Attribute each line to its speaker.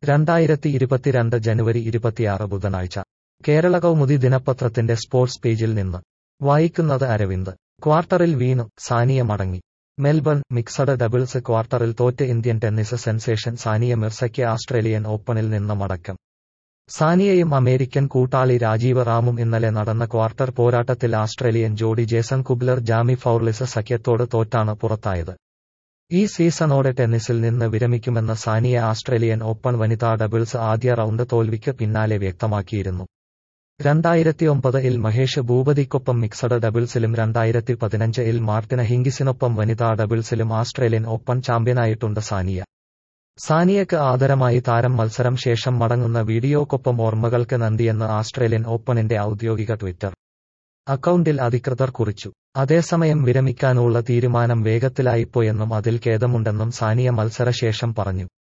Speaker 1: രണ്ടായിരത്തി ഇരുപത്തിരണ്ട് ജനുവരി ഇരുപത്തിയാറ് ബുധനാഴ്ച കേരള കൗമുദി ദിനപത്രത്തിന്റെ സ്പോർട്സ് പേജിൽ നിന്ന് വായിക്കുന്നത് അരവിന്ദ് ക്വാർട്ടറിൽ വീണു സാനിയ മടങ്ങി മെൽബൺ മിക്സഡ് ഡബിൾസ് ക്വാർട്ടറിൽ തോറ്റ ഇന്ത്യൻ ടെന്നീസ് സെൻസേഷൻ സാനിയ മിർസയ്ക്ക് ആസ്ട്രേലിയൻ ഓപ്പണിൽ നിന്ന് മടക്കം സാനിയയും അമേരിക്കൻ കൂട്ടാളി രാജീവ് റാമും ഇന്നലെ നടന്ന ക്വാർട്ടർ പോരാട്ടത്തിൽ ആസ്ട്രേലിയൻ ജോഡി ജേസൺ കുബ്ലർ ജാമി ഫൌർലിസ് സഖ്യത്തോട് തോറ്റാണ് പുറത്തായത് ഈ സീസണോടെ ടെന്നീസിൽ നിന്ന് വിരമിക്കുമെന്ന് സാനിയ ആസ്ട്രേലിയൻ ഓപ്പൺ വനിതാ ഡബിൾസ് ആദ്യ റൗണ്ട് തോൽവിക്ക് പിന്നാലെ വ്യക്തമാക്കിയിരുന്നു രണ്ടായിരത്തി ഇൽ മഹേഷ് ഭൂപതിക്കൊപ്പം മിക്സഡ് ഡബിൾസിലും രണ്ടായിരത്തി പതിനഞ്ച് ഇൽ മാർട്ടിന ഹിങ്കിസിനൊപ്പം വനിതാ ഡബിൾസിലും ആസ്ട്രേലിയൻ ഓപ്പൺ ചാമ്പ്യനായിട്ടുണ്ട് സാനിയ സാനിയക്ക് ആദരമായി താരം മത്സരം ശേഷം മടങ്ങുന്ന വീഡിയോക്കൊപ്പം ഓർമ്മകൾക്ക് നന്ദിയെന്ന് ആസ്ട്രേലിയൻ ഓപ്പണിന്റെ ഔദ്യോഗിക ട്വിറ്റർ അക്കൗണ്ടിൽ അധികൃതർ കുറിച്ചു അതേസമയം വിരമിക്കാനുള്ള തീരുമാനം വേഗത്തിലായിപ്പോയെന്നും അതിൽ ഖേദമുണ്ടെന്നും സാനിയ മത്സരശേഷം പറഞ്ഞു